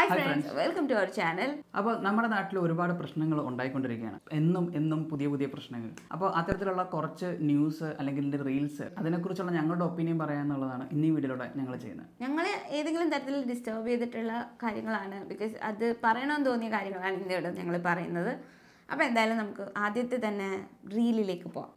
Hi friends welcome to our channel അപ്പോൾ നമ്മുടെ നാട്ടിൽ ഒരുപാട് പ്രശ്നങ്ങൾ ഉണ്ടായിക്കൊണ്ടിരിക്കുകയാണ് എന്നും എന്നും പുതിയ പുതിയ പ്രശ്നങ്ങൾ അപ്പോൾ അത്തരത്തിലുള്ള കുറച്ച് ന്യൂസ് അല്ലെങ്കിൽ റീൽസ് അതിനെക്കുറിച്ചുള്ള ഞങ്ങളുടെ ഒപ്പീനിയൻ പറയാന്നുള്ളതാണ് ഇന്നീ വീഡിയോയിലൂടെ ഞങ്ങൾ ചെയ്യുന്നത് ഞങ്ങൾ ഏതെങ്കിലും തരത്തിൽ ഡിസ്റ്റർബ് ചെയ്തിട്ടുള്ള കാര്യങ്ങളാണ് ബിക്കോസ് അത് പറയണമെന്ന് തോന്നിയ കാര്യങ്ങളാണ് ഇന്നിവിടെ ഞങ്ങൾ പറയുന്നത് അപ്പോൾ എന്തായാലും നമുക്ക് ആദ്യത്തെ തന്നെ റീലിലേക്ക് പോവാം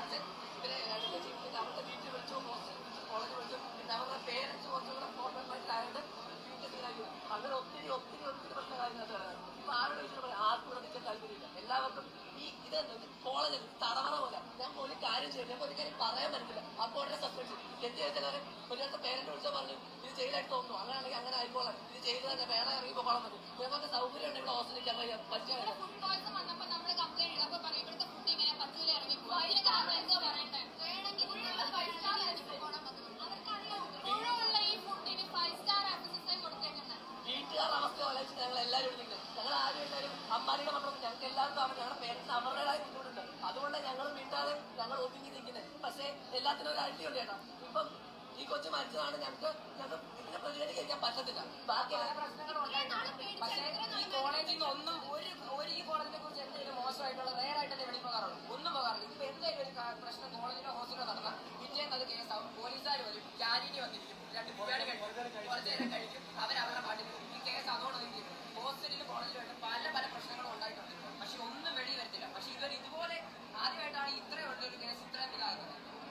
അങ്ങനെ ഒത്തിരി ഒത്തിരി ഒത്തിരി പ്രശ്നങ്ങൾ ഇപ്പൊ ആരോട് ചോദിച്ചാൽ ആർക്കും ഇവിടെ നിൽക്കാൻ താല്പര്യമില്ല എല്ലാവർക്കും ഈ ഇത് കോളേജ് തടവറ പോലെ ഞാൻ ഒരു കാര്യം ചെയ്യും ഞാൻ ഒരു കാര്യം പറയാൻ പറ്റില്ല അപ്പോൾ ഉടനെ സസ്പെൻഷൻ എന്ത് ചോദിച്ചാൽ ഒരു ദിവസം പേരന്റ് വിളിച്ചാൽ പറഞ്ഞു ഇത് ജയിലായിട്ട് തോന്നുന്നു അങ്ങനെയാണെങ്കിൽ അങ്ങനെ ആയിക്കോളാം ഇത് ചെയ്ത് തന്നെ വേറെ ഇറങ്ങി പോകണം മതി ഞങ്ങൾക്ക് സൗകര്യം ഉണ്ടെങ്കിൽ ഹോസ്റ്റലിൽ കയറാൻ പറ്റിയ ഫുഡ് പോയ്സൺ വന്നപ്പോ നമ്മള് കംപ്ലൈന്റ് ചെയ്തു അപ്പൊ പറയും ഇവിടുത്തെ ഫുഡ് ഇങ്ങനെ പച്ചയില ഇറങ്ങി പോകും. അതിന് കാരണം എന്തോ പറയട്ടെ വേണമെങ്കിൽ നിങ്ങൾ ഫൈവ് സ്റ്റാർ ഇറങ്ങി പോകണം അവർക്കറിയാം മുഴുവുള്ള ഈ ഫുഡിന് ഫൈവ് സ്റ്റാർ ആക്സസറി കൊടുത്തേക്കുന്നത് വീട്ടുകാരുടെ അവസ്ഥ ആലോചിച്ച് ഞങ്ങൾ എല്ലാവരും ഇവിടെ നിൽക്കുന്നത് ഞങ്ങൾ ആരും എല്ലാവരും അമ്മാരിയുടെ മക്കളും ഞങ്ങൾക്ക് എല്ലാവർക്കും അവർ ഞങ്ങളുടെ പേരൻസ് അവരുടേതായ ബുദ്ധിമുട്ടുണ്ട് അതുകൊണ്ട് ഞങ്ങൾ വീട്ടാതെ ഞങ്ങൾ ഒതുങ്ങി നിൽക്കുന്നത് പക്ഷേ എല്ലാത്തിനും ഒരു അടിയുണ്ട് ചേട്ടാ ഇപ്പം ഈ കൊച്ചു മരിച്ചതാണ് ഞങ്ങൾക്ക് ഞങ്ങൾക്ക് ഇതിനെ പ്രതികരിക്കാൻ പറ്റത്തില്ല ബാക്കി എല്ലാ പ്രശ്നങ്ങളും ഉണ്ടായിട്ടുണ്ട് പക്ഷേ ഈ കോളേജിൽ നിന്ന് ഒന്നും ഒരു ഒരു ഈ കോളേജിനെ കുറിച്ച് എന്തെങ്കിലും മോശമായിട്ടുള്ള റേർ ആയിട്ടല്ലേ വെളിയിൽ പോകാറുള്ളൂ ഒന്നും പോകാറില്ല ഇപ്പൊ എന്തെങ്കിലും ഒരു കാ- പ്രശ്നം കോളേജിലോ ഹോസ്റ്റലിലോ നടന്നാൽ പിറ്റേന്ന് അത് കേസാവും പോലീസുകാർ വരും ജാനീനി വന്നിരിക്കും രണ്ട് ബിരിയാണി കഴിക്കും കുറച്ച് നേരം കഴിക്കും അവർ അവരുടെ പാട്ടിൽ പോകും. ഈ കേസ് അതോടെ ഒതുങ്ങിയിരിക്കും ഹോസ്റ്റലിലും കോളേജിലും പല പല പ്രശ്നങ്ങളും ഉണ്ടായിട്ടുണ്ട് പക്ഷെ ഒന്നും വെളി വരത്തില്ല പക്ഷെ ഇവർ ഇതുപോലെ ആദ്യമായിട്ടാണ് ഇത്രയും ഉള്ളൊരു കേസ് ഇത്രയും ഇതാകുന്നത്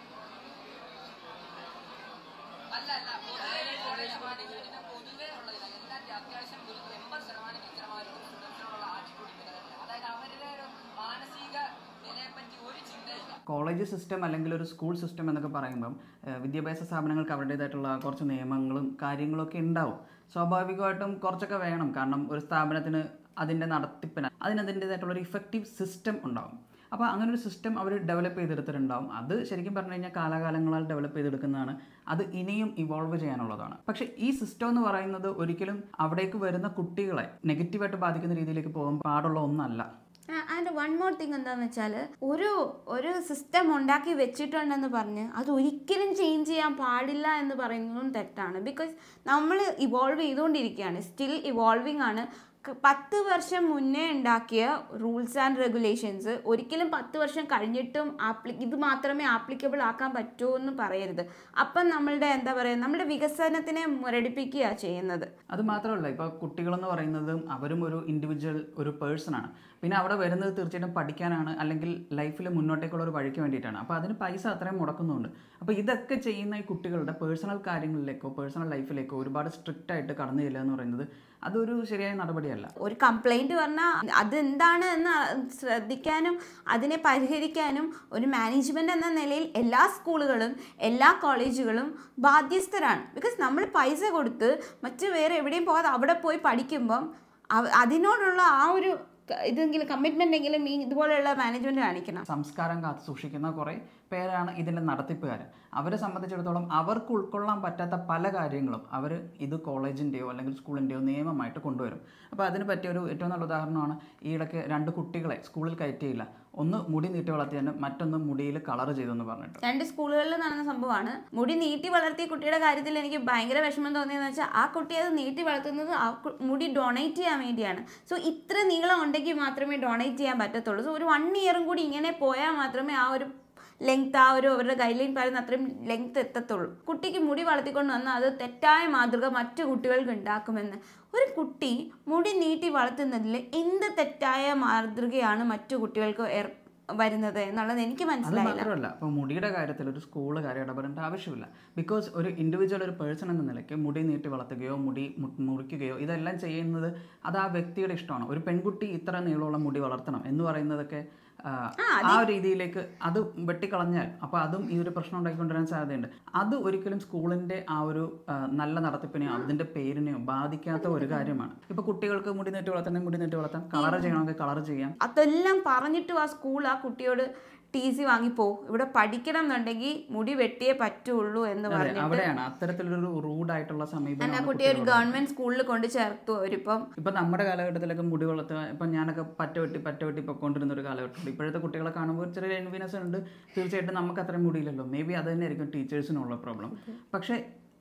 അല്ല അല്ല പൊതുവെ കോളേജ് മാനേജ്മെന്റിന് പൊതുവേ ഉള്ളതില്ല എല്ലാവരും അത്യാവശ്യം ഒരു എൺപത് ശതമാനം ടീച്ചർമാരും സ്റ്റുഡൻസിനോടുള്ള ആറ്റിറ്റ്യൂഡ് അതായത് അവരുടെ ഒരു മാനസിക നിലയെപ്പറ്റി ഒരു ചിന്തയില്ല കോളേജ് സിസ്റ്റം അല്ലെങ്കിൽ ഒരു സ്കൂൾ സിസ്റ്റം എന്നൊക്കെ പറയുമ്പം ഏഹ്, വിദ്യാഭ്യാസ സ്ഥാപനങ്ങൾക്ക് അവരുടേതായിട്ടുള്ള കുറച്ച് നിയമങ്ങളും കാര്യങ്ങളൊക്കെ ഉണ്ടാവും സ്വാഭാവികമായിട്ടും കുറച്ചൊക്കെ വേണം കാരണം ഒരു സ്ഥാപനത്തിന് അതിൻ്റെ നടത്തിപ്പിന് അതിന് അതിൻ്റേതായിട്ടുള്ള ഒരു ഇഫക്റ്റീവ് സിസ്റ്റം ഉണ്ടാവും അപ്പോൾ അങ്ങനെ ഒരു സിസ്റ്റം അവർ ഡെവലപ്പ് ചെയ്തെടുത്തിട്ടുണ്ടാവും അത് ശരിക്കും പറഞ്ഞു കഴിഞ്ഞാൽ കാലാകാലങ്ങളാൽ ഡെവലപ്പ് ചെയ്തെടുക്കുന്നതാണ് അത് ഇനിയും ഇവോൾവ് ചെയ്യാനുള്ളതാണ് പക്ഷേ ഈ സിസ്റ്റം എന്ന് പറയുന്നത് ഒരിക്കലും അവിടേക്ക് വരുന്ന കുട്ടികളെ നെഗറ്റീവായിട്ട് ബാധിക്കുന്ന രീതിയിലേക്ക് പോകാൻ പാടുള്ള ഒന്നല്ല ആൻഡ് വൺ മോർ തിങ് എന്താന്ന് വെച്ചാൽ ഒരു ഒരു സിസ്റ്റം ഉണ്ടാക്കി വെച്ചിട്ടുണ്ടെന്ന് പറഞ്ഞ് അത് ഒരിക്കലും ചേഞ്ച് ചെയ്യാൻ പാടില്ല എന്ന് പറയുന്നതും തെറ്റാണ് ബിക്കോസ് നമ്മൾ ഇവോൾവ് ചെയ്തുകൊണ്ടിരിക്കുകയാണ് സ്റ്റിൽ ഇവോൾവിങ് ആണ് ക- പത്ത് വർഷം മുന്നേ ഉണ്ടാക്കിയ റൂൾസ് ആൻഡ് റെഗുലേഷൻസ് ഒരിക്കലും പത്ത് വർഷം കഴിഞ്ഞിട്ടും ആപ്ലി ഇത് മാത്രമേ ആപ്ലിക്കബിൾ ആക്കാൻ പറ്റൂ എന്ന് പറയരുത് അപ്പം നമ്മളുടെ എന്താ പറയുക നമ്മുടെ വികസനത്തിനെ മുരടിപ്പിക്കുകയാണ് ചെയ്യുന്നത് അത് മാത്രമല്ല ഇപ്പോൾ കുട്ടികളെന്ന് പറയുന്നത് അവരും ഒരു ഇൻഡിവിജ്വൽ ഒരു പേഴ്സണാണ് പിന്നെ അവിടെ വരുന്നത് തീർച്ചയായിട്ടും പഠിക്കാനാണ് അല്ലെങ്കിൽ ലൈഫിൽ മുന്നോട്ടേക്കുള്ള ഒരു വഴിക്ക് വേണ്ടിയിട്ടാണ് അപ്പോൾ അതിന് പൈസ അത്രയും മുടക്കുന്നുണ്ട് അപ്പോൾ ഇതൊക്കെ ചെയ്യുന്ന ഈ കുട്ടികളുടെ പേഴ്സണൽ കാര്യങ്ങളിലേക്കോ പേഴ്സണൽ ലൈഫിലേക്കോ ഒരുപാട് സ്ട്രിക്റ്റ് ആയിട്ട് കടന്നു ചെല്ലുക എന്ന് പറയുന്നത് അതൊരു ശരിയായ നടപടിയല്ല ഒരു കംപ്ലൈൻറ്റ് പറഞ്ഞാൽ അതെന്താണ് എന്ന് ശ്രദ്ധിക്കാനും അതിനെ പരിഹരിക്കാനും ഒരു മാനേജ്മെൻ്റ് എന്ന നിലയിൽ എല്ലാ സ്കൂളുകളും എല്ലാ കോളേജുകളും ബാധ്യസ്ഥരാണ് ബിക്കോസ് നമ്മൾ പൈസ കൊടുത്ത് മറ്റ് വേറെ എവിടെയും പോകാതെ അവിടെ പോയി പഠിക്കുമ്പം അവ- അതിനോടുള്ള ആ ഒരു ക- ഇതെങ്കിലും കമ്മിറ്റ്മെൻ്റ് എങ്കിലും ഈ ഇതുപോലെയുള്ള മാനേജ്മെൻറ്റ് കാണിക്കണം സംസ്കാരം കാത്തു സൂക്ഷിക്കുന്ന കുറേ പേരാണ് ഇതിൻ്റെ നടത്തിപ്പുകാർ അവരെ സംബന്ധിച്ചിടത്തോളം അവർക്ക് ഉൾക്കൊള്ളാൻ പറ്റാത്ത പല കാര്യങ്ങളും അവർ ഇത് കോളേജിൻ്റെയോ അല്ലെങ്കിൽ സ്കൂളിൻ്റെയോ നിയമമായിട്ട് കൊണ്ടുവരും അപ്പോൾ അതിന് പറ്റിയ ഒരു ഏറ്റവും നല്ല ഉദാഹരണമാണ് ഈ ഇടയ്ക്ക് രണ്ട് കുട്ടികളെ സ്കൂളിൽ കയറ്റിയില്ല ഒന്ന് മുടി നീട്ടി വളർത്തിയാണ് മറ്റൊന്ന് മുടിയിൽ കളർ ചെയ്തെന്ന് പറഞ്ഞിട്ട് രണ്ട് സ്കൂളുകളിൽ നടന്ന സംഭവമാണ് മുടി നീട്ടി വളർത്തിയ കുട്ടിയുടെ കാര്യത്തിൽ എനിക്ക് ഭയങ്കര വിഷമം തോന്നിയെന്ന് വെച്ചാൽ ആ കുട്ടി അത് നീട്ടി വളർത്തുന്നത് ആ കു- മുടി ഡൊണേറ്റ് ചെയ്യാൻ വേണ്ടിയാണ് സോ ഇത്ര നീളം ഉണ്ടെങ്കിൽ മാത്രമേ ഡൊണേറ്റ് ചെയ്യാൻ പറ്റത്തുള്ളൂ സോ ഒരു വൺ ഇയറും കൂടി ഇങ്ങനെ പോയാൽ മാത്രമേ ആ ഒരു ലെങ്ത് ആ ഒരു അവരുടെ ഗൈഡ് ലൈൻ പറയുന്ന അത്രയും ലെങ്ത് എത്തത്തുള്ളൂ കുട്ടിക്ക് മുടി വളർത്തിക്കൊണ്ട് വന്നാൽ അത് തെറ്റായ മാതൃക മറ്റു കുട്ടികൾക്ക് ഉണ്ടാക്കുമെന്ന് ഒരു കുട്ടി മുടി നീട്ടി വളർത്തുന്നതിൽ എന്ത് തെറ്റായ മാതൃകയാണ് മറ്റു കുട്ടികൾക്ക് ഏർ വരുന്നത് എന്നുള്ളത് എനിക്ക് അത് മനസ്സിലായില്ല മാത്രമല്ല ഇപ്പോൾ മുടിയുടെ കാര്യത്തിൽ ഒരു സ്കൂൾ കാര്യം ഇടപെടേണ്ട ആവശ്യമില്ല ബിക്കോസ് ഒരു ഇൻഡിവിജ്വൽ ഒരു പേഴ്സൺ എന്ന നിലയ്ക്ക് മുടി നീട്ടി വളർത്തുകയോ മുടി മു- മുറിക്കുകയോ ഇതെല്ലാം ചെയ്യുന്നത് അത് ആ വ്യക്തിയുടെ ഇഷ്ടമാണ് ഒരു പെൺകുട്ടി ഇത്ര നീളമുള്ള മുടി വളർത്തണം എന്ന് പറയുന്നതൊക്കെ ആ, ആ ഒരു രീതിയിലേക്ക് അത് വെട്ടിക്കളഞ്ഞാൽ അപ്പോൾ അതും ഈ ഒരു പ്രശ്നം ഉണ്ടാക്കിക്കൊണ്ടുവരാൻ സാധ്യതയുണ്ട് അത് ഒരിക്കലും സ്കൂളിന്റെ ആ ഒരു ആ, നല്ല നടത്തിപ്പിനെയോ അതിന്റെ പേരിനെയോ ബാധിക്കാത്ത ഒരു കാര്യമാണ് ഇപ്പോൾ കുട്ടികൾക്ക് മുടി നീട്ടി വളർത്തണമെങ്കിൽ മുടി നീട്ടി വളർത്താം കളർ ചെയ്യണമെങ്കിൽ കളർ ചെയ്യാം അതെല്ലാം പറഞ്ഞിട്ടും ആ സ്കൂൾ ആ കുട്ടിയോട് ടി സി വാങ്ങിപ്പോ ഇവിടെ പഠിക്കണം എന്നുണ്ടെങ്കിൽ മുടി വെട്ടിയേ പറ്റുള്ളൂ എന്ന് അതെ പറഞ്ഞിട്ട് അവിടെയാണ് അത്തരത്തിലൊരു റൂഡായിട്ടുള്ള എന്നെ ആ സമീപനം കുട്ടിയെ ഒരു ഗവൺമെന്റ് സ്കൂളിൽ കൊണ്ട് ചേർത്തു അവരിപ്പം ഇപ്പൊ നമ്മുടെ കാലഘട്ടത്തിലൊക്കെ മുടി വളർത്തുക ഇപ്പൊ ഞാനൊക്കെ പറ്റ വെട്ടി പറ്റ വെട്ടി പൊക്കോണ്ടിരുന്ന ഒരു കാലഘട്ടമുണ്ട് ഇപ്പോഴത്തെ കുട്ടികളെ കാണുമ്പോൾ ചെറിയ എൻവിനസ് ഉണ്ട് തീർച്ചയായിട്ടും നമുക്ക് അത്രയും മുടിയില്ലല്ലോ മേ ബി അത് തന്നെ ആയിരിക്കും ടീച്ചേഴ്സിനുള്ള പ്രോബ്ലം പക്ഷേ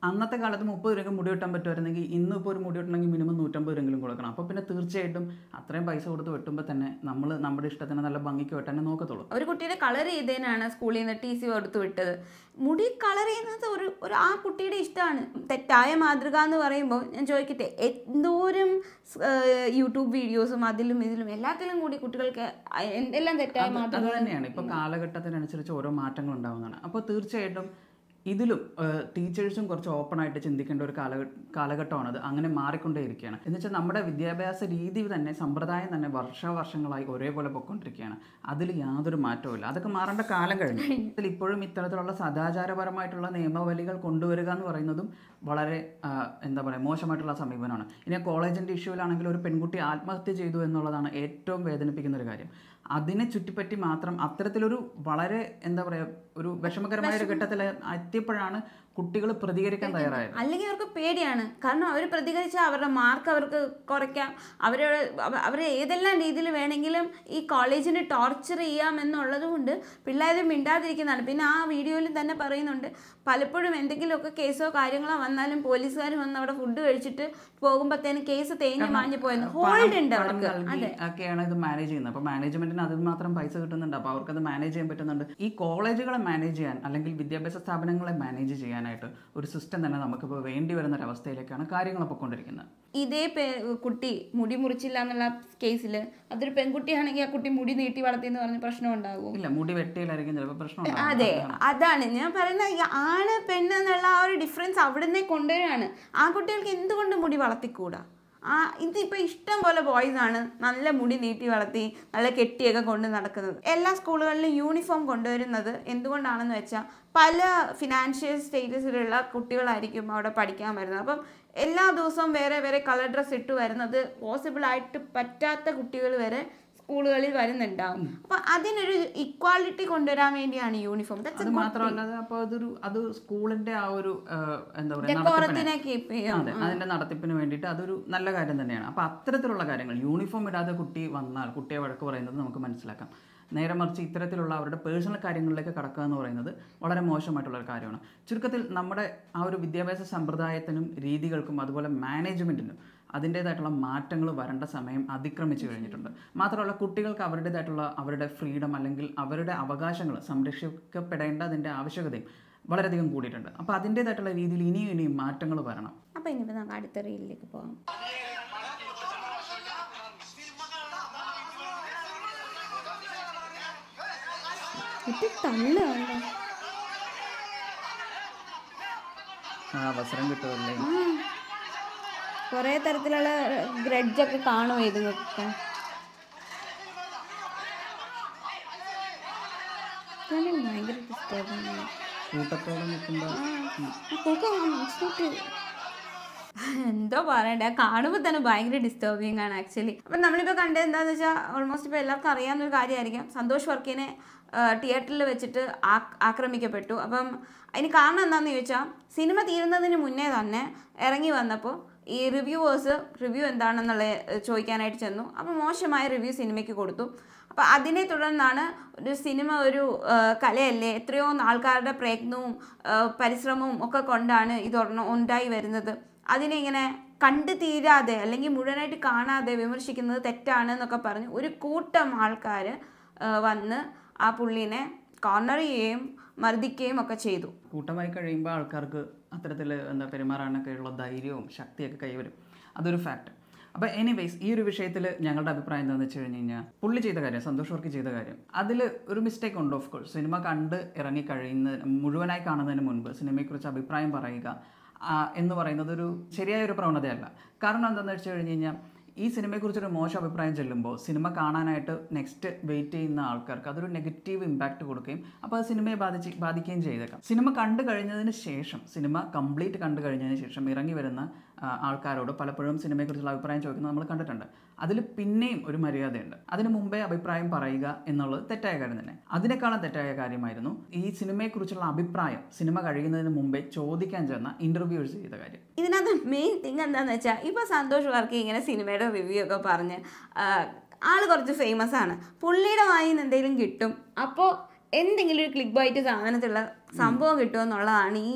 അന്നത്തെ കാലത്ത് മുപ്പത് രൂപയ്ക്ക് മുടി വെട്ടാൻ പറ്റുമായിരുന്നെങ്കിൽ ഇന്നും ഇപ്പോൾ ഒരു മുടി വെട്ടണമെങ്കിൽ മിനിമം നൂറ്റമ്പത് രൂപയെങ്കിലും കൊടുക്കണം അപ്പോൾ പിന്നെ തീർച്ചയായിട്ടും അത്രയും പൈസ കൊടുത്ത് വെട്ടുമ്പോൾ തന്നെ നമ്മൾ നമ്മുടെ ഇഷ്ടത്തിന് നല്ല ഭംഗിക്ക് വെട്ടാനേ നോക്കത്തുള്ളൂ ഒരു കുട്ടീനെ കളർ ചെയ്തതിനാണ് സ്കൂളിൽ നിന്ന് ടി സി കൊടുത്തു വിട്ടത് മുടി കളർ ചെയ്യുന്നത് ഒരു ഒരു ആ കുട്ടിയുടെ ഇഷ്ടമാണ് തെറ്റായ മാതൃക എന്ന് പറയുമ്പോൾ ഞാൻ ചോദിക്കട്ടെ എന്തോരം സ്- ഏഹ് യൂട്യൂബ് വീഡിയോസും അതിലും ഇതിലും എല്ലാത്തിലും കൂടി കുട്ടികൾക്ക് എന്തെല്ലാം തെറ്റായ അത് മാതൃക തന്നെയാണ് ഇപ്പൊ കാലഘട്ടത്തിനനുസരിച്ച് ഓരോ മാറ്റങ്ങൾ ഉണ്ടാവുന്നതാണ് അപ്പോൾ തീർച്ചയായിട്ടും ഇതിലും ടീച്ചേഴ്സും കുറച്ച് ഓപ്പൺ ആയിട്ട് ചിന്തിക്കേണ്ട ഒരു കാലഘ കാലഘട്ടമാണത് അങ്ങനെ മാറിക്കൊണ്ടേയിരിക്കുകയാണ് എന്ന് വെച്ചാൽ നമ്മുടെ വിദ്യാഭ്യാസ രീതി തന്നെ സമ്പ്രദായം തന്നെ വർഷാവർഷങ്ങളായി ഒരേപോലെ പൊയ്ക്കൊണ്ടിരിക്കുകയാണ് അതിൽ യാതൊരു മാറ്റവും ഇല്ല അതൊക്കെ മാറേണ്ട കാലം കഴിഞ്ഞു ഇതിൽ ഇപ്പോഴും ഇത്തരത്തിലുള്ള സദാചാരപരമായിട്ടുള്ള നിയമവലികൾ കൊണ്ടുവരിക എന്ന് പറയുന്നതും വളരെ ആ, എന്താ പറയുക മോശമായിട്ടുള്ള സമീപനമാണ് ഇനി കോളേജിൻ്റെ ഇഷ്യൂവിലാണെങ്കിൽ ഒരു പെൺകുട്ടി ആത്മഹത്യ ചെയ്തു എന്നുള്ളതാണ് ഏറ്റവും വേദനിപ്പിക്കുന്ന ഒരു കാര്യം അതിനെ ചുറ്റിപ്പറ്റി മാത്രം അത്തരത്തിലൊരു വളരെ എന്താ പറയുക ഒരു വിഷമകരമായ ഒരു ഘട്ടത്തിൽ എത്തിയപ്പോഴാണ് കുട്ടികൾ പ്രതികരിക്കാൻ തയ്യാറായത് അല്ലെങ്കിൽ അവർക്ക് പേടിയാണ് കാരണം അവർ പ്രതികരിച്ചാൽ അവരുടെ മാർക്ക് അവർക്ക് കുറയ്ക്കാം അവരോട് അവ- അവരെ ഏതെല്ലാം രീതിയിൽ വേണമെങ്കിലും ഈ കോളേജിന് ടോർച്ചർ ചെയ്യാം എന്നുള്ളത് കൊണ്ട് പിള്ളേർ മിണ്ടാതിരിക്കുന്നതാണ് പിന്നെ ആ വീഡിയോയിൽ തന്നെ പറയുന്നുണ്ട് പലപ്പോഴും എന്തെങ്കിലുമൊക്കെ കേസോ കാര്യങ്ങളോ വന്നാലും പോലീസുകാർ വന്ന് അവിടെ ഫുഡ് കഴിച്ചിട്ട് പോകുമ്പോഴത്തേന് കേസ് തേഞ്ഞ് മാഞ്ഞു പോയെന്ന് ഹോൾഡ് ഉണ്ട് പണം അവർക്ക് നൽകി ഒക്കെയാണ് ഇത് മാനേജ് ചെയ്യുന്നത് അപ്പോൾ മാനേജ്മെന്റിന് അതിൽ മാത്രം പൈസ കിട്ടുന്നുണ്ട് അപ്പോൾ അവർക്കത് മാനേജ് ചെയ്യാൻ പറ്റുന്നുണ്ട് ഈ കോളേജുകളെ മാനേജ് ചെയ്യാൻ അല്ലെങ്കിൽ വിദ്യാഭ്യാസ സ്ഥാപനങ്ങളെ മാനേജ് ചെയ്യാനായിട്ട് ഒരു സിസ്റ്റം തന്നെ നമുക്കിപ്പോൾ വേണ്ടി വരുന്ന ഒരു അവസ്ഥയിലേക്കാണ് കാര്യങ്ങൾ പൊയ്ക്കൊണ്ടിരിക്കുന്നത് ഇതേ പേ കുട്ടി മുടി മുറിച്ചില്ല എന്നുള്ള കേസിൽ അതൊരു പെൺകുട്ടിയാണെങ്കിൽ ആ കുട്ടി മുടി നീട്ടി വളർത്തി എന്ന് പറഞ്ഞ് പ്രശ്നം ഉണ്ടാകും ഇല്ല മുടി വെട്ടിയിലായിരിക്കും ചിലപ്പോൾ പ്രശ്നം ഉണ്ടാവുക. അതെ അതാണ് ഞാൻ പറയുന്ന ഈ ആണ് പെണ്ണ് എന്നുള്ള ആ ഒരു ഡിഫറൻസ് അവിടുന്ന് കൊണ്ടുവരികയാണ് ആ കുട്ടികൾക്ക് എന്തുകൊണ്ട് മുടി വളർത്തിക്കൂടാ ആ ഇതിപ്പോൾ ഇഷ്ടം പോലെ ബോയ്സ് ആണ് നല്ല മുടി നീട്ടി വളർത്തി നല്ല കെട്ടിയൊക്കെ കൊണ്ട് നടക്കുന്നത് എല്ലാ സ്കൂളുകളിലും യൂണിഫോം കൊണ്ടുവരുന്നത് എന്തുകൊണ്ടാണെന്ന് വെച്ചാൽ പല ഫിനാൻഷ്യൽ സ്റ്റേറ്റസിലുള്ള കുട്ടികളായിരിക്കും അവിടെ പഠിക്കാൻ വരുന്നത് അപ്പം എല്ലാ ദിവസവും വേറെ വേറെ കളർ ഡ്രസ്സ് ഇട്ട് വരുന്നത് പോസിബിൾ ആയിട്ട് പറ്റാത്ത കുട്ടികൾ വരെ സ്കൂളുകളിൽ വരുന്നുണ്ടാവും അപ്പൊ അതിനൊരു ഇക്വാലിറ്റി കൊണ്ടുവരാൻ വേണ്ടിയാണ് യൂണിഫോം അത് മാത്രമല്ല അത് അപ്പോൾ അതൊരു അത് സ്കൂളിന്റെ ആ ഒരു ആ, എന്താ പറയുക നടത്തിപ്പിനെ ഡെക്കോറത്തിനെ കീപ്പ് ചെയ്യും അതെ അതിന്റെ നടത്തിപ്പിന് വേണ്ടിയിട്ട് അതൊരു നല്ല കാര്യം തന്നെയാണ് അപ്പോൾ അത്തരത്തിലുള്ള കാര്യങ്ങൾ യൂണിഫോം ഇടാതെ കുട്ടി വന്നാൽ കുട്ടിയെ വഴക്ക് പറയുന്നത് നമുക്ക് മനസ്സിലാക്കാം നേരെ മറിച്ച് ഇത്തരത്തിലുള്ള അവരുടെ പേഴ്സണൽ കാര്യങ്ങളിലേക്ക് കടക്കുക എന്ന് പറയുന്നത് വളരെ മോശമായിട്ടുള്ള ഒരു കാര്യമാണ് ചുരുക്കത്തിൽ നമ്മുടെ ആ ഒരു വിദ്യാഭ്യാസ സമ്പ്രദായത്തിനും രീതികൾക്കും അതുപോലെ മാനേജ്മെൻറ്റിനും അതിൻ്റേതായിട്ടുള്ള മാറ്റങ്ങൾ വരേണ്ട സമയം അതിക്രമിച്ചു കഴിഞ്ഞിട്ടുണ്ട് മാത്രമല്ല കുട്ടികൾക്ക് അവരുടേതായിട്ടുള്ള അവരുടെ ഫ്രീഡം അല്ലെങ്കിൽ അവരുടെ അവകാശങ്ങൾ സംരക്ഷിക്കപ്പെടേണ്ടതിൻ്റെ ആവശ്യകതയും വളരെയധികം കൂടിയിട്ടുണ്ട് അപ്പോൾ അതിൻ്റേതായിട്ടുള്ള രീതിയിൽ ഇനിയും ഇനിയും മാറ്റങ്ങൾ വരണം അപ്പൊ ഇനിയിപ്പോ നമുക്ക് അടുത്ത റീലിലേക്ക് പോകാം ഇത് തള്ളുകയല്ലോ ആ അവസരം കിട്ടുമല്ലേ കുറേ തരത്തിലുള്ള ഗ്രഡ്ജൊക്കെ കാണുമോ ഇതൊക്കെ ഇതാണ് ഭയങ്കര ഡിസ്റ്റർബിങ് കൂട്ടത്തോടെ നിൽക്കുമ്പോൾ എന്തോ പറയണ്ടേ കാണുമ്പോൾ തന്നെ ഭയങ്കര ഡിസ്റ്റർബിങ് ആണ് ആക്ച്വലി അപ്പം നമ്മളിപ്പോൾ കണ്ടത് എന്താണെന്ന് വെച്ചാൽ ഓൾമോസ്റ്റ് ഇപ്പോൾ എല്ലാവർക്കും അറിയാവുന്ന ഒരു കാര്യമായിരിക്കും സന്തോഷ് വർക്കിനെ തിയേറ്ററിൽ വെച്ചിട്ട് ആ- ആക്രമിക്കപ്പെട്ടു അപ്പം അതിന് കാരണം എന്താണെന്ന് ചോദിച്ചാൽ സിനിമ തീരുന്നതിന് മുന്നേ തന്നെ ഇറങ്ങി വന്നപ്പോൾ ഈ റിവ്യൂവേഴ്സ് റിവ്യൂ എന്താണെന്നുള്ള ഏഹ്, ചോദിക്കാനായിട്ട് ചെന്നു അപ്പോൾ മോശമായ റിവ്യൂ സിനിമയ്ക്ക് കൊടുത്തു അപ്പോൾ അതിനെ തുടർന്നാണ് ഒരു സിനിമ ഒരു ആ, കലയല്ലേ എത്രയോ ആൾക്കാരുടെ പ്രയത്നവും ആ, പരിശ്രമവും ഒക്കെ കൊണ്ടാണ് ഇതൊരെണ്ണം ഉണ്ടായി വരുന്നത് അതിനെ ഇങ്ങനെ കണ്ടു തീരാതെ അല്ലെങ്കിൽ മുഴുവനായിട്ട് കാണാതെ വിമർശിക്കുന്നത് തെറ്റാണ് എന്നൊക്കെ പറഞ്ഞ് ഒരു കൂട്ടം ആൾക്കാർ വന്ന് ആ പുള്ളീനെ കോർണർ ചെയ്യുകയും മർദ്ദിക്കുകയും ഒക്കെ ചെയ്തു കൂട്ടമായി കഴിയുമ്പോൾ ആൾക്കാർക്ക് അത്തരത്തിൽ എന്താ പെരുമാറാനൊക്കെ ഉള്ള ധൈര്യവും ശക്തിയൊക്കെ കൈവരും അതൊരു ഫാക്ട് അപ്പോൾ എനിവേസ് ഈ ഒരു വിഷയത്തിൽ ഞങ്ങളുടെ അഭിപ്രായം എന്താണെന്ന് വെച്ച് കഴിഞ്ഞ് കഴിഞ്ഞാൽ പുള്ളി ചെയ്ത കാര്യം സന്തോഷ് വർക്ക് ചെയ്ത കാര്യം അതിൽ ഒരു മിസ്റ്റേക്ക് ഉണ്ട് ഓഫ് കോഴ്സ് സിനിമ കണ്ട് ഇറങ്ങി കഴിയുന്ന മുഴുവനായി കാണുന്നതിന് മുൻപ് സിനിമയെക്കുറിച്ച് അഭിപ്രായം പറയുക ആ, എന്ന് പറയുന്നത് ഒരു ശരിയായ ഒരു പ്രവണതയല്ല കാരണം എന്താണെന്ന് വെച്ച് കഴിഞ്ഞ് കഴിഞ്ഞാൽ ഈ സിനിമയെക്കുറിച്ചൊരു മോശം അഭിപ്രായം ചെല്ലുമ്പോൾ സിനിമ കാണാനായിട്ട് നെക്സ്റ്റ് വെയിറ്റ് ചെയ്യുന്ന ആൾക്കാർക്ക് അതൊരു നെഗറ്റീവ് ഇമ്പാക്റ്റ് കൊടുക്കുകയും അപ്പോൾ അത് സിനിമയെ ബാധിച്ച് ബാധിക്കുകയും ചെയ്തേക്കാം സിനിമ കണ്ടു കഴിഞ്ഞതിന് ശേഷം സിനിമ കംപ്ലീറ്റ് കണ്ടു കഴിഞ്ഞതിന് ശേഷം ഇറങ്ങി വരുന്ന ആ, ആൾക്കാരോട് പലപ്പോഴും സിനിമയെക്കുറിച്ചുള്ള അഭിപ്രായം ചോദിക്കുന്നത് നമ്മൾ കണ്ടിട്ടുണ്ട് അതിൽ പിന്നെയും ഒരു മര്യാദയുണ്ട് അതിന് മുമ്പേ അഭിപ്രായം പറയുക എന്നുള്ളത് തെറ്റായ കാര്യം തന്നെ അതിനേക്കാളും തെറ്റായ കാര്യമായിരുന്നു ഈ സിനിമയെക്കുറിച്ചുള്ള അഭിപ്രായം സിനിമ കഴിയുന്നതിന് മുമ്പേ ചോദിക്കാൻ ചെന്ന ഇൻ്റർവ്യൂസ് ചെയ്ത കാര്യം ഇതിനകത്ത് മെയിൻ തിങ് എന്താന്ന് വെച്ചാൽ ഇപ്പോൾ സന്തോഷ് വർക്ക് ഇങ്ങനെ സിനിമയുടെ റിവ്യൂ ഒക്കെ പറഞ്ഞ് ആൾ കുറച്ച് ഫേമസ് ആണ് പുള്ളിയുടെ വായിൽ നിന്ന് എന്തെങ്കിലും കിട്ടും അപ്പോൾ എന്തെങ്കിലും ഒരു ക്ലിക്ക് ബൈറ്റ് സാധനത്തിലുള്ള സംഭവം കിട്ടുമെന്നുള്ളതാണ് ഈ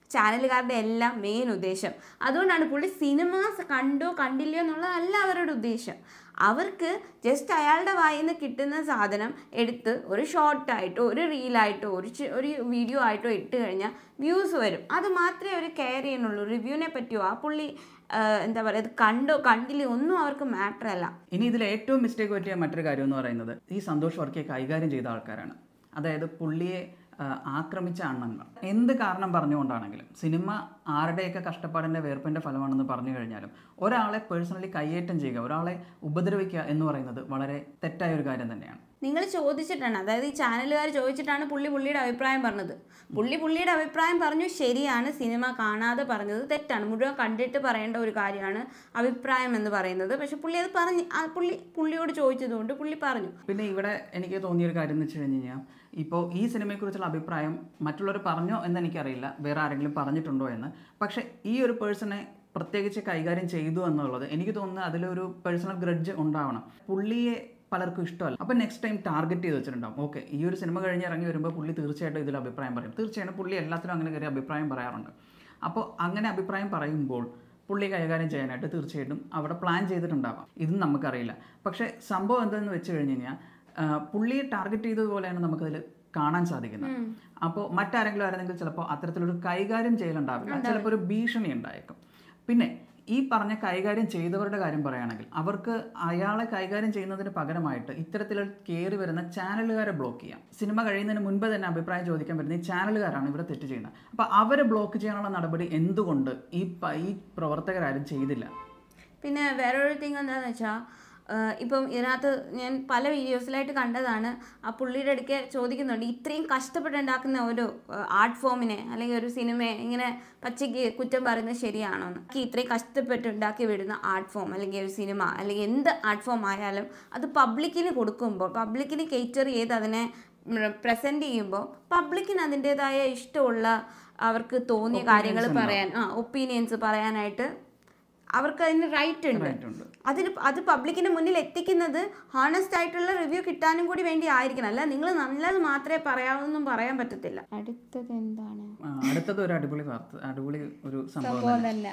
ചാനലുകാരുടെ എല്ലാം മെയിൻ ഉദ്ദേശം അതുകൊണ്ടാണ് പുള്ളി സിനിമ കണ്ടോ കണ്ടില്ലയോ എന്നുള്ളതല്ല അവരുടെ ഉദ്ദേശം അവർക്ക് ജസ്റ്റ് അയാളുടെ വായിൽ നിന്ന് കിട്ടുന്ന സാധനം എടുത്ത് ഒരു ഷോർട്ടായിട്ടോ ഒരു റീലായിട്ടോ ഒരു ചി- ഒരു വീഡിയോ ആയിട്ടോ ഇട്ട് കഴിഞ്ഞാൽ വ്യൂസ് വരും അത് മാത്രമേ അവർ കെയർ ചെയ്യുന്നുള്ളൂ റിവ്യൂവിനെ പറ്റിയോ ആ പുള്ളി ആ, എന്താ പറയുക ഇത് കണ്ടോ കണ്ടില്ലയോ ഒന്നും അവർക്ക് മാറ്റർ അല്ല ഇനി ഇതിൽ ഏറ്റവും മിസ്റ്റേക്ക് പറ്റിയ മറ്റൊരു കാര്യം എന്ന് പറയുന്നത് ഈ സന്തോഷ് വർക്കിയെ കൈകാര്യം ചെയ്ത ആൾക്കാരാണ് അതായത് പുള്ളിയെ ആ, ആക്രമിച്ച അണ്ണങ്ങൾ എന്ത് കാരണം പറഞ്ഞുകൊണ്ടാണെങ്കിലും സിനിമ ആരുടെയൊക്കെ കഷ്ടപ്പാടിൻ്റെ വേർപ്പിൻ്റെ ഫലമാണെന്ന് പറഞ്ഞു കഴിഞ്ഞാലും ഒരാളെ പേഴ്സണലി കയ്യേറ്റം ചെയ്യുക ഒരാളെ ഉപദ്രവിക്കുക എന്ന് പറയുന്നത് വളരെ തെറ്റായ ഒരു കാര്യം തന്നെയാണ് നിങ്ങൾ ചോദിച്ചിട്ടാണ് അതായത് ഈ ചാനലുകാർ ചോദിച്ചിട്ടാണ് പുള്ളി പുള്ളിയുടെ അഭിപ്രായം പറഞ്ഞത് പുള്ളി പുള്ളിയുടെ അഭിപ്രായം പറഞ്ഞു ശരിയാണ് സിനിമ കാണാതെ പറഞ്ഞത് തെറ്റാണ് മുഴുവൻ കണ്ടിട്ട് പറയേണ്ട ഒരു കാര്യമാണ് അഭിപ്രായം എന്ന് പറയുന്നത് പക്ഷെ പുള്ളി അത് പറഞ്ഞ് ആ പുള്ളി പുള്ളിയോട് ചോദിച്ചതുകൊണ്ട് പുള്ളി പറഞ്ഞു പിന്നെ ഇവിടെ എനിക്ക് തോന്നിയൊരു കാര്യം എന്ന് വെച്ച് കഴിഞ്ഞ് കഴിഞ്ഞാൽ ഇപ്പോൾ ഈ സിനിമയെക്കുറിച്ചുള്ള അഭിപ്രായം മറ്റുള്ളവർ പറഞ്ഞോ എന്ന് എനിക്കറിയില്ല വേറെ ആരെങ്കിലും പറഞ്ഞിട്ടുണ്ടോ എന്ന് പക്ഷേ ഈ ഒരു പേഴ്സണെ പ്രത്യേകിച്ച് കൈകാര്യം ചെയ്തു എന്നുള്ളത് എനിക്ക് തോന്നുന്നത് അതിലൊരു പേഴ്സണൽ ഗ്രഡ്ജ് ഉണ്ടാവണം പുള്ളിയെ പലർക്കും ഇഷ്ടമല്ല അപ്പോൾ നെക്സ്റ്റ് ടൈം ടാർഗറ്റ് ചെയ്ത് വെച്ചിട്ടുണ്ടാവും ഓക്കെ ഈ ഒരു സിനിമ കഴിഞ്ഞ് ഇറങ്ങി വരുമ്പോൾ പുള്ളി തീർച്ചയായിട്ടും ഇതിൽ അഭിപ്രായം പറയും തീർച്ചയായിട്ടും പുള്ളി എല്ലാത്തിലും അങ്ങനെ കയറി അഭിപ്രായം പറയാറുണ്ട് അപ്പോൾ അങ്ങനെ അഭിപ്രായം പറയുമ്പോൾ പുള്ളി കൈകാര്യം ചെയ്യാനായിട്ട് തീർച്ചയായിട്ടും അവിടെ പ്ലാൻ ചെയ്തിട്ടുണ്ടാവാം ഇതും നമുക്കറിയില്ല പക്ഷേ സംഭവം എന്തെന്ന് വെച്ച് കഴിഞ്ഞ് കഴിഞ്ഞാൽ ആ, പുള്ളിയെ ടാർഗറ്റ് ചെയ്തതുപോലെയാണ് നമുക്കതിൽ കാണാൻ സാധിക്കുന്നത് അപ്പോൾ മറ്റാരെങ്കിലും ആയിരുന്നെങ്കിൽ ചിലപ്പോൾ അത്തരത്തിലൊരു കൈകാര്യം ചെയ്യലുണ്ടാവില്ല ചിലപ്പോൾ ഒരു ഭീഷണി ഉണ്ടായേക്കും പിന്നെ ഈ പറഞ്ഞ കൈകാര്യം ചെയ്തവരുടെ കാര്യം പറയുകയാണെങ്കിൽ അവർക്ക് അയാളെ കൈകാര്യം ചെയ്യുന്നതിന് പകരമായിട്ട് ഇത്തരത്തിൽ കയറി വരുന്ന ചാനലുകാരെ ബ്ലോക്ക് ചെയ്യാം സിനിമ കഴിയുന്നതിന് മുൻപ് തന്നെ അഭിപ്രായം ചോദിക്കാൻ വരുന്ന ഈ ചാനലുകാരാണ് ഇവിടെ തെറ്റ് ചെയ്യുന്നത് അപ്പോൾ അവരെ ബ്ലോക്ക് ചെയ്യാനുള്ള നടപടി എന്തുകൊണ്ട് ഈ പ- ഈ പ്രവർത്തകരാരും ചെയ്തില്ല പിന്നെ വേറൊരു തിങ് എന്താണെന്ന് വെച്ചാൽ ഇപ്പം ഇതിനകത്ത് ഞാൻ പല വീഡിയോസിലായിട്ട് കണ്ടതാണ് ആ പുള്ളിയുടെ അടുക്കെ ചോദിക്കുന്നുണ്ട് ഇത്രയും കഷ്ടപ്പെട്ടുണ്ടാക്കുന്ന ഒരു ആർട്ട് ഫോമിനെ അല്ലെങ്കിൽ ഒരു സിനിമയെ ഇങ്ങനെ പച്ചയ്ക്ക് കുറ്റം പറയുന്നത് ശരിയാണോ എന്ന് ഈ ഇത്രയും കഷ്ടപ്പെട്ട് ഉണ്ടാക്കി വിടുന്ന ആർട്ട് ഫോം അല്ലെങ്കിൽ ഒരു സിനിമ അല്ലെങ്കിൽ എന്ത് ആർട്ട് ഫോം ആയാലും അത് പബ്ലിക്കിന് കൊടുക്കുമ്പോൾ പബ്ലിക്കിന് കേറ്റർ ചെയ്ത് അതിനെ പ്രസൻറ്റ് ചെയ്യുമ്പോൾ പബ്ലിക്കിന് അതിൻ്റെതായ ഇഷ്ടമുള്ള അവർക്ക് തോന്നിയ കാര്യങ്ങൾ പറയാൻ ആ ഒപ്പീനിയൻസ് പറയാനായിട്ട് അവർക്ക് അതിന് റൈറ്റ് ഉണ്ട് Right ഉണ്ട്. അതിന് അത് പബ്ലിക്കിന് മുന്നിൽ എത്തിക്കുന്നത് ഹാണസ്റ്റ് ആയിട്ടുള്ള റിവ്യൂ കിട്ടാനും കൂടി വേണ്ടി ആയിരിക്കണം അല്ല നിങ്ങൾ നല്ലത് മാത്രമേ പറയാവൂന്നും പറയാൻ പറ്റത്തില്ല അടുത്തത് എന്താണ് ആ, അടുത്തത് ഒരു അടിപൊളി വാർത്ത അടിപൊളി ഒരു സംഭവം സംഭവം തന്നെ. തന്നെ